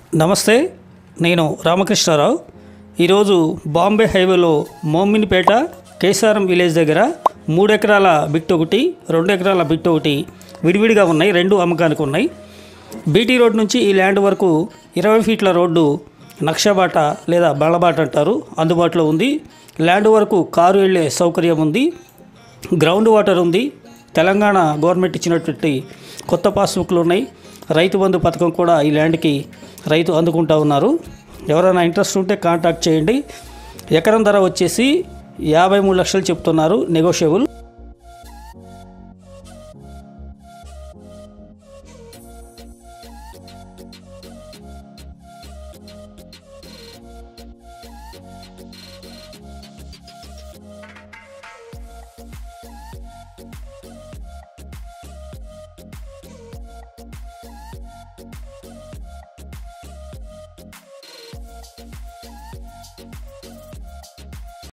నమస్తే నేను రామకృష్ణారావు ఈరోజు బాంబే హైవేలో మోమిన్పేట కేసారం విలేజ్ దగ్గర మూడు ఎకరాల బిట్ ఒకటి రెండు ఎకరాల బిట్ ఒకటి విడివిడిగా ఉన్నాయి రెండు అమ్మకానికి ఉన్నాయి బీటీ రోడ్ నుంచి ఈ ల్యాండ్ వరకు ఇరవై ఫీట్ల రోడ్డు నక్షబాట లేదా బళ్ళబాట అంటారు అందుబాటులో ఉంది ల్యాండ్ వరకు కారు వెళ్ళే సౌకర్యం ఉంది గ్రౌండ్ వాటర్ ఉంది తెలంగాణ గవర్నమెంట్ ఇచ్చినటువంటి కొత్త పాస్బుక్లు ఉన్నాయి రైతు బంధు పథకం కూడా ఈ ల్యాండ్కి రైతు అందుకుంటా ఉన్నారు ఎవరైనా ఇంట్రెస్ట్ ఉంటే కాంటాక్ట్ చేయండి ఎకరం ధర వచ్చేసి యాభై మూడు లక్షలు చెప్తున్నారు నెగోషియబుల్